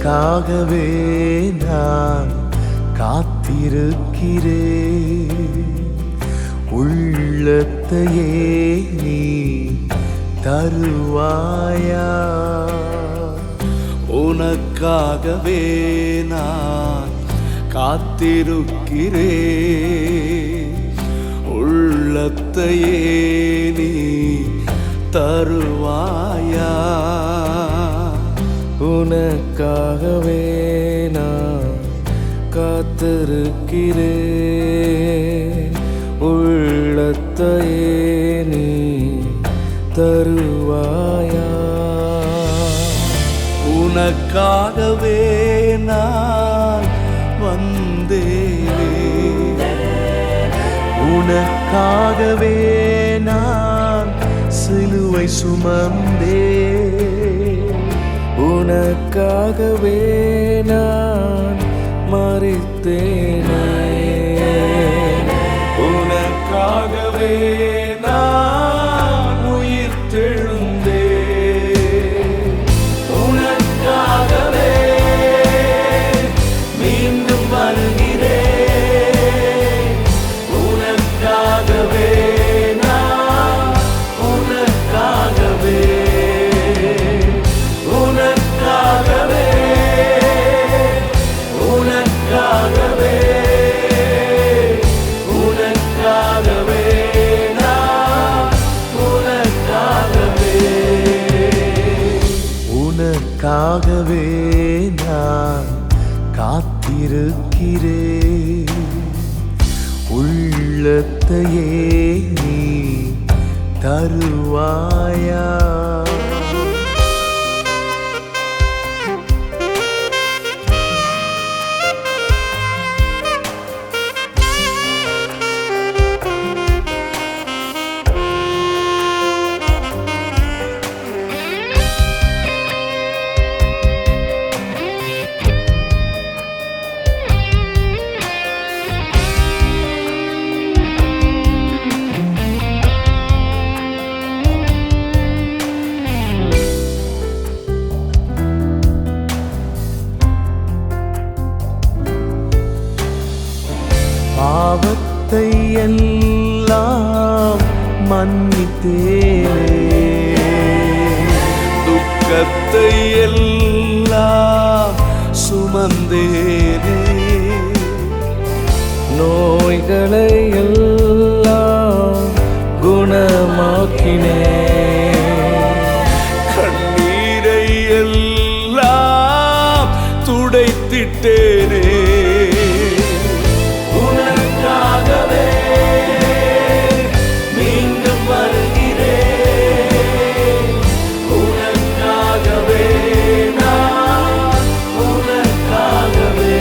உனக்காகவே நான் காத்திருக்கிறேன் உள்ளத்தையே நீ தருவாயா உனக்காகவே நான் காத்திருக்கிறேன் உள்ளத்தையே நீ தருவாயா உனக்காகவே நான் காத்திருக்கிறேன் உள்ளத்தையே நீ தருவாயா உனக்காகவே நான் வந்தேனே உனக்காகவே நான் சிலுவை சுமந்தே உனக்காகவே நான் மறித்தேனே உனக்காகவே நான் உயிர் தெழுந்தேன் உனக்காகவே மீண்டும் வருகிறேன் உனக்காகவே நான் உனக்காகவே உனக்காகவே உனக்காகவே உனக்காகவே நான் உனக்காகவே உனக்காகவே நான் காத்திருக்கிறேன் உள்ளத்தையே நீ தருவாயா பாவத்தை எல்லாம் மன்னித்தேனே துக்கத்தை எல்லாம் சுமந்தேனே நோய்களை எல்லாம் குணமாக்கினே கண்ணீரை எல்லாம் துடைத்திட்டேனே உனக்காகவே மீண்டும் வருகிறேன் உனக்காகவே நான் உனக்காகவே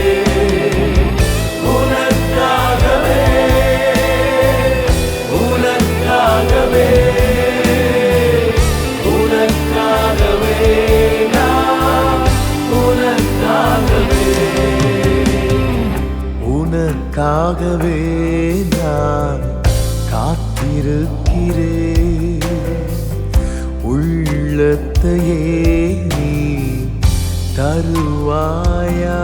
உனக்காகவே உனக்காகவே உனக்காகவே நான் உனக்காகவே உனக்காகவே நான் காத்திருக்கிறேன் உள்ளத்தையே நீ தருவாயா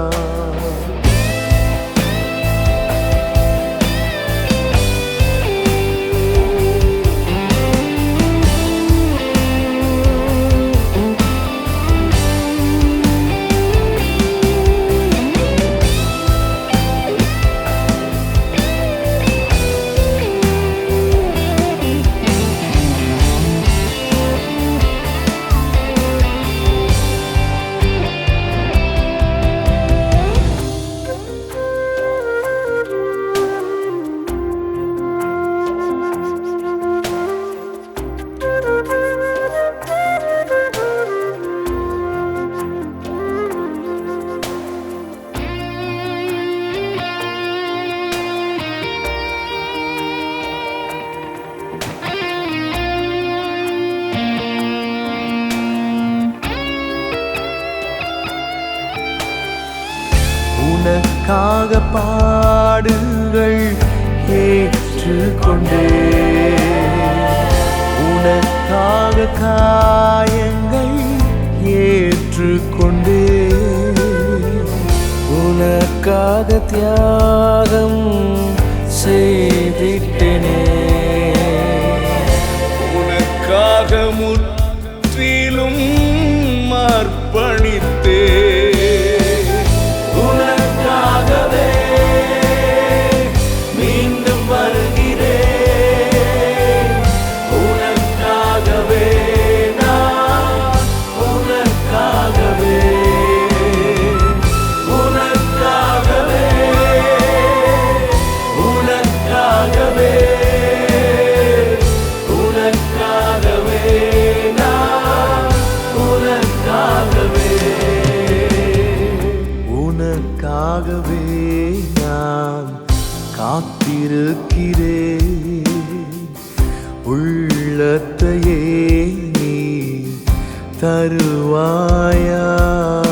உனக்காக பாடுகள் ஏற்றுக்கொண்டே உனக்காக காயங்கள் ஏற்றுக்கொண்டே உனக்காக தியாகம் செய்திட்டேனே உனக்காக முற்றிலும் அர்ப்பணித்தே உனக்காகவே மீண்டும் வருகிறேன் உனக்காகவே நான் உனக்காகவே உனக்காகவே உனக்காகவே உனக்காகவே நான் உனக்காகவே உனக்காகவே நான் காத்திருக்கிறேன் உள்ளத்தையே நீ தருவாயா